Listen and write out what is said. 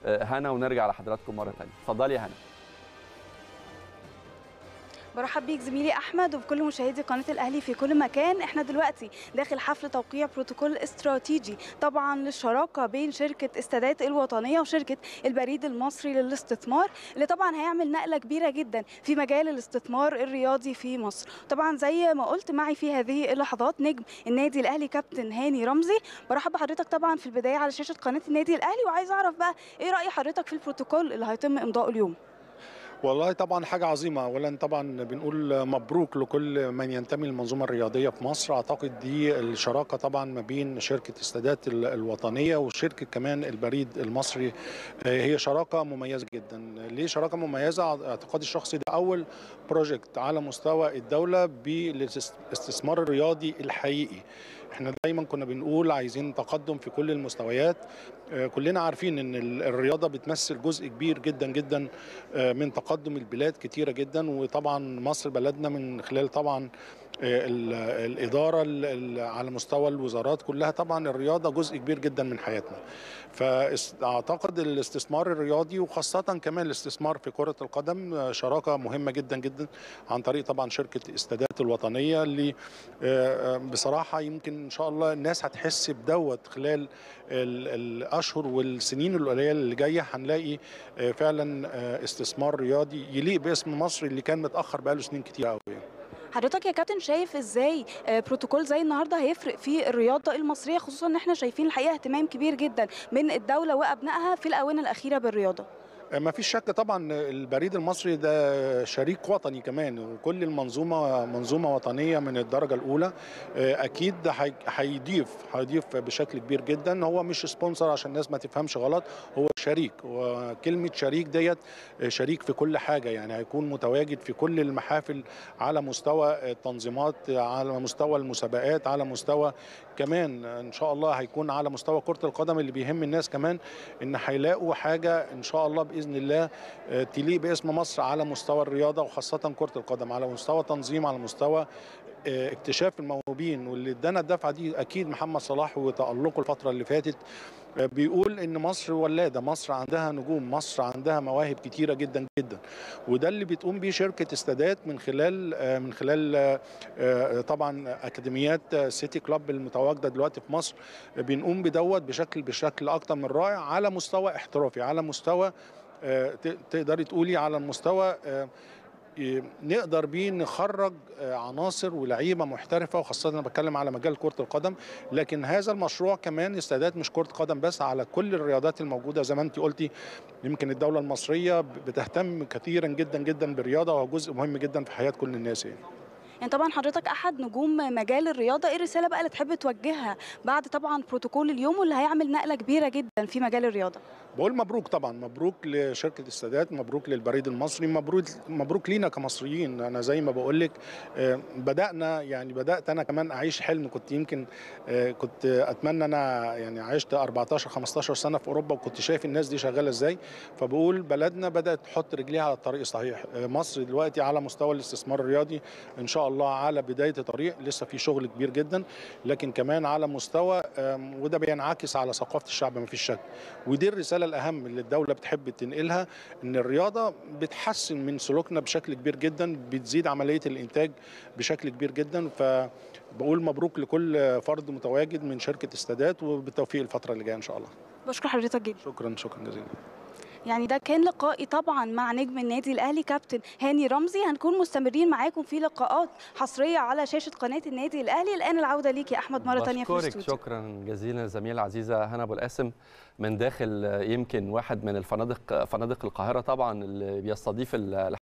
هنا ونرجع لحضراتكم مره ثانيه اتفضلي يا هنا برحب بيك زميلي احمد وبكل مشاهدي قناه الاهلي في كل مكان احنا دلوقتي داخل حفل توقيع بروتوكول استراتيجي طبعا للشراكه بين شركه استادات الوطنيه وشركه البريد المصري للاستثمار اللي طبعا هيعمل نقله كبيره جدا في مجال الاستثمار الرياضي في مصر طبعا زي ما قلت معي في هذه اللحظات نجم النادي الاهلي كابتن هاني رمزي برحب بحضرتك طبعا في البدايه على شاشه قناه النادي الاهلي وعايز اعرف بقى ايه راي حضرتك في البروتوكول اللي هيتم امضائه اليوم والله طبعا حاجة عظيمة أولا طبعا بنقول مبروك لكل من ينتمي للمنظومة الرياضية في مصر أعتقد دي الشراكة طبعا ما بين شركة استادات الوطنية وشركة كمان البريد المصري هي شراكة مميزة جدا ليه شراكة مميزة اعتقادي الشخصي ده أول بروجكت على مستوى الدولة بالاستثمار الرياضي الحقيقي احنا دايما كنا بنقول عايزين تقدم في كل المستويات كلنا عارفين ان الرياضه بتمثل جزء كبير جدا جدا من تقدم البلاد كتيره جدا وطبعا مصر بلدنا من خلال طبعا الاداره على مستوى الوزارات كلها طبعا الرياضه جزء كبير جدا من حياتنا فاعتقد الاستثمار الرياضي وخاصه كمان الاستثمار في كره القدم شراكه مهمه جدا جدا عن طريق طبعا شركه استادات الوطنيه اللي بصراحه يمكن ان شاء الله الناس هتحس بدوت خلال الاشهر والسنين القليله اللي جايه هنلاقي فعلا استثمار رياضي يليق باسم مصر اللي كان متاخر بقاله سنين كتير قوي حضرتك يا كابتن شايف ازاي بروتوكول زي النهارده هيفرق في الرياضه المصريه خصوصا ان احنا شايفين الحقيقه اهتمام كبير جدا من الدوله وابنائها في الاونه الاخيره بالرياضه ما فيش شك طبعا البريد المصري ده شريك وطني كمان وكل المنظومه منظومه وطنيه من الدرجه الاولى اكيد هيضيف هيضيف بشكل كبير جدا هو مش سبونسر عشان الناس ما تفهمش غلط هو شريك وكلمه شريك ديت شريك في كل حاجه يعني هيكون متواجد في كل المحافل على مستوى التنظيمات على مستوى المسابقات على مستوى كمان ان شاء الله هيكون على مستوى كره القدم اللي بيهم الناس كمان ان هيلاقوا حاجه ان شاء الله باذن الله تليق باسم مصر على مستوى الرياضه وخاصه كره القدم على مستوى تنظيم على مستوى اكتشاف الموهوبين واللي ادانا الدفعه دي اكيد محمد صلاح وتالقه الفتره اللي فاتت بيقول ان مصر ولاده مصر عندها نجوم مصر عندها مواهب كتيره جدا جدا وده اللي بتقوم بيه شركه استادات من خلال من خلال طبعا اكاديميات سيتي كلاب المتواجده دلوقتي في مصر بنقوم بدوت بشكل بشكل اكتر من رائع على مستوى احترافي على مستوى تقدري تقولي على المستوى نقدر بيه نخرج عناصر ولعيبه محترفه وخاصه انا بتكلم على مجال كره القدم لكن هذا المشروع كمان استعداد مش كره قدم بس على كل الرياضات الموجوده زي ما انت قلتي يمكن الدوله المصريه بتهتم كثيرا جدا جدا بالرياضه وهو جزء مهم جدا في حياه كل الناس يعني. يعني طبعا حضرتك احد نجوم مجال الرياضه ايه الرساله بقى اللي تحب توجهها بعد طبعا بروتوكول اليوم واللي هيعمل نقله كبيره جدا في مجال الرياضه بقول مبروك طبعا مبروك لشركه السادات مبروك للبريد المصري مبروك مبروك لينا كمصريين انا زي ما بقول لك بدانا يعني بدات انا كمان اعيش حلم كنت يمكن كنت اتمنى انا يعني عشت 14 15 سنه في اوروبا وكنت شايف الناس دي شغاله ازاي فبقول بلدنا بدات تحط رجليها على الطريق الصحيح مصر دلوقتي على مستوى الاستثمار الرياضي ان شاء الله على بدايه طريق لسه في شغل كبير جدا لكن كمان على مستوى وده بينعكس على ثقافه الشعب ما فيش شك ودي الرساله الاهم اللي الدوله بتحب تنقلها ان الرياضه بتحسن من سلوكنا بشكل كبير جدا بتزيد عمليه الانتاج بشكل كبير جدا فبقول مبروك لكل فرد متواجد من شركه استادات وبالتوفيق الفتره اللي جايه ان شاء الله بشكر حضرتك جدا شكرا شكرا جزيلا يعني ده كان لقائي طبعا مع نجم النادي الاهلي كابتن هاني رمزي هنكون مستمرين معاكم في لقاءات حصريه على شاشه قناه النادي الاهلي الان العوده ليك يا احمد مره ثانيه في الاستوديو شكرا جزيلا زميله العزيزه هنا ابو القاسم من داخل يمكن واحد من الفنادق فنادق القاهره طبعا اللي بيستضيف